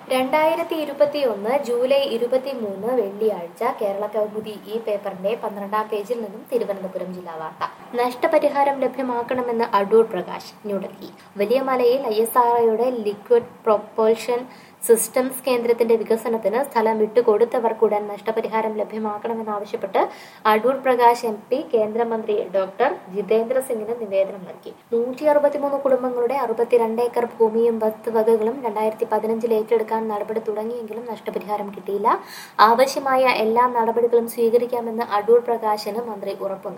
രണ്ടായിരത്തി ഇരുപത്തി ഒന്ന് ജൂലൈ ഇരുപത്തി മൂന്ന് വെള്ളിയാഴ്ച കേരള കൗമുദി ഈ പേപ്പറിന്റെ പന്ത്രണ്ടാം പേജിൽ നിന്നും തിരുവനന്തപുരം ജില്ലാ വാർത്ത നഷ്ടപരിഹാരം ലഭ്യമാക്കണമെന്ന് അടൂർ പ്രകാശ് ന്യൂഡൽഹി വലിയ മലയിൽ ഐ എസ് ആർഒയുടെ ലിക്വിഡ് പ്രൊപ്പൽഷൻ സിസ്റ്റംസ് കേന്ദ്രത്തിന്റെ വികസനത്തിന് സ്ഥലം വിട്ടുകൊടുത്തവർക്ക് ഉടൻ നഷ്ടപരിഹാരം ലഭ്യമാക്കണമെന്നാവശ്യപ്പെട്ട് അടൂർ പ്രകാശ് എം പി കേന്ദ്രമന്ത്രി ഡോക്ടർ ജിതേന്ദ്ര സിംഗിന് നിവേദനം നൽകി നൂറ്റി അറുപത്തിമൂന്ന് കുടുംബങ്ങളുടെ അറുപത്തിരണ്ട് ഏക്കർ ഭൂമിയും വസ്തുവകകളും രണ്ടായിരത്തി പതിനഞ്ചിൽ ഏറ്റെടുക്കാൻ നടപടി തുടങ്ങിയെങ്കിലും നഷ്ടപരിഹാരം കിട്ടിയില്ല ആവശ്യമായ എല്ലാ നടപടികളും സ്വീകരിക്കാമെന്ന് അടൂർ പ്രകാശിന് മന്ത്രി ഉറപ്പു